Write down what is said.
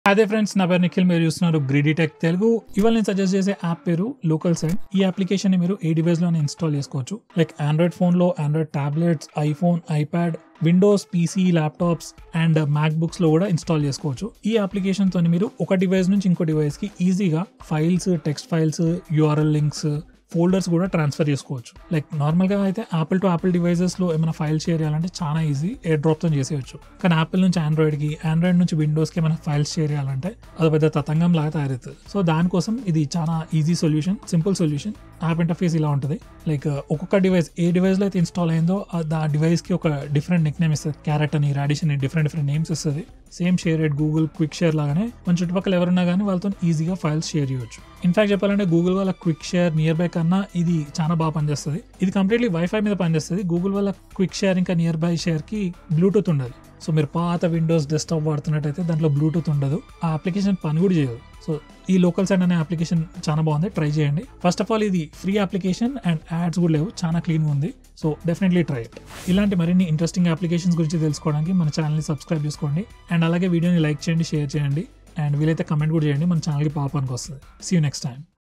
అదే ఫ్రెండ్స్ నా పేరు నిఖిల్ మీరు చూస్తున్నారు గ్రీడీ టెక్ తెలుగు ఇవాళ నేను సజెస్ట్ చేసే యాప్ పేరు లోకల్ సైడ్ ఈ అప్లికేషన్ ని మీరు ఏ డివైస్ లోనే ఇన్స్టాల్ చేసుకోవచ్చు లైక్ ఆండ్రాయిడ్ ఫోన్ లో Android tablets iPhone iPad Windows PC laptops and MacBooks లో కూడా ఇన్స్టాల్ చేసుకోవచ్చు ఈ అప్లికేషన్ తోని మీరు ఒక డివైస్ నుంచి ఇంకో డివైస్ కి ఈజీగా files text files URL links folders కూడా ట్రాన్స్ఫర్ చేసుకోవచ్చు లైక్ నార్మల్గా అయితే యాపిల్ టు యాపిల్ డివైజెస్లో ఏమైనా ఫైల్ షేర్ చేయాలంటే చాలా ఈజీ ఎయిర్ డ్రాప్తో చేసేయచ్చు కానీ యాపిల్ నుంచి ఆండ్రాయిడ్కి ఆండ్రాయిడ్ నుంచి విండోస్కి ఏమైనా ఫైల్స్ షేర్ చేయాలంటే అది పెద్ద తతంగం లాగా తయారవుతుంది సో దానికోసం ఇది చాలా easy solution simple solution app interface ఇలా ఉంటుంది లైక్ ఒక్కొక్క డివైస్ ఏ డివైస్లో అయితే ఇన్స్టాల్ అయిందో ఆ డివైస్కి ఒక డిఫరెంట్ నెక్ నేమ్ ఇస్తుంది క్యారెట్ అని రాడిష్ అని డిఫరెంట్ డిఫరెంట్ నేమ్స్ ఇస్తుంది సేమ్ షేర్ ఎడ్ గూగుల్ క్విక్ షేర్ లాగానే మన చుట్టుపక్కల ఎవరున్నా కానీ వాళ్ళతో ఈజీగా ఫైల్స్ షేర్ చేయొచ్చు ఇన్ఫాక్ట్ చెప్పాలంటే గూగుల్ వాళ్ళ క్విక్ షేర్ నియర్ బై కన్నా ఇది చాలా బాగా పనిచేస్తుంది ఇది కంప్లీట్లీ వైఫై మీద పనిచేస్తుంది గూగుల్ వాళ్ళ క్విక్ షేర్ ఇంకా నియర్ బై షేర్కి బ్లూటూత్ ఉండదు సో మీరు పాత విండోస్ డెస్క్టాప్ వాడుతున్నట్టయితే దాంట్లో బ్లూటూత్ ఉండదు ఆ అప్లికేషన్ పని కూడా చేయదు సో ఈ లోకల్ సైడ్ అనే అప్లికేషన్ చాలా బాగుంది ట్రై చేయండి ఫస్ట్ ఆఫ్ ఆల్ ఇది ఫ్రీ అప్లికేషన్ అండ్ యాడ్స్ కూడా లేవు చాలా క్లీన్గా ఉంది సో డెఫినెట్లీ ట్రై ఇట్ ఇలాంటి మరిన్ని ఇంట్రెస్టింగ్ అప్లికేషన్స్ గురించి తెలుసుకోవడానికి మన ఛానల్ని సబ్స్క్రైబ్ చేసుకోండి అండ్ అలాగే వీడియోని లైక్ చేయండి షేర్ చేయండి అండ్ వీలైతే కమెంట్ కూడా చేయండి మన ఛానల్కి పాపానికి వస్తుంది సీ యూ నెక్స్ట్ టైం